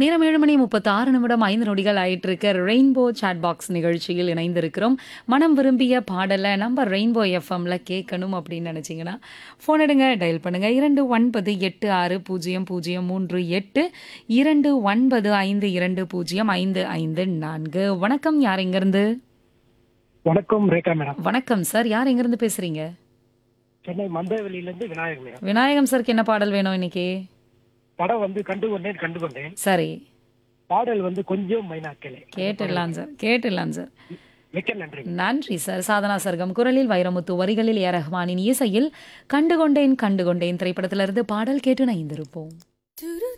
நேரம் ஏழு மணி முப்பத்தி ஆறு நிமிடம் ஐந்து நொடிகள் ஆயிட்டு இருக்க ரெயின்போ சாட் பாக்ஸ் நிகழ்ச்சியில் இணைந்திருக்கிறோம் மனம் விரும்பிய பாடலை நம்ம ரெயின்போ எஃப்எம்ல கேட்கணும் அப்படின்னு நினைச்சீங்கன்னா ஃபோன் எடுங்க டயல் பண்ணுங்க இரண்டு ஒன்பது எட்டு ஆறு பூஜ்ஜியம் பூஜ்ஜியம் மூன்று எட்டு இரண்டு ஒன்பது ஐந்து இரண்டு பூஜ்ஜியம் ஐந்து ஐந்து நான்கு வணக்கம் யார் எங்கிருந்து வணக்கம் ரேகா மேடம் வணக்கம் சார் யார் எங்கிருந்து பேசுறீங்க சென்னை மந்தவெளியில இருந்து விநாயகர் மேடம் விநாயகம் சாருக்கு என்ன பாடல் வேணும் இன்னைக்கு படம் வந்து கண்டு கொண்டேன் கண்டு கொண்டேன் சரி பாடல் வந்து கொஞ்சம் மைனாக்கலே கேட்டுடலாம் சார் கேட்டுடலாம் சார் மிக்க நன்றி நன்றி சார் சாதனா சர்க்கம் குரலில் வைரமுத்து வரிகளில் ஏ ரஹ்மானின் இசையில் கண்டுகொண்டேன் கண்டுகொண்டேன் திரைப்படத்திலிருந்து பாடல் கேட்டு நைந்திருப்போம் துரு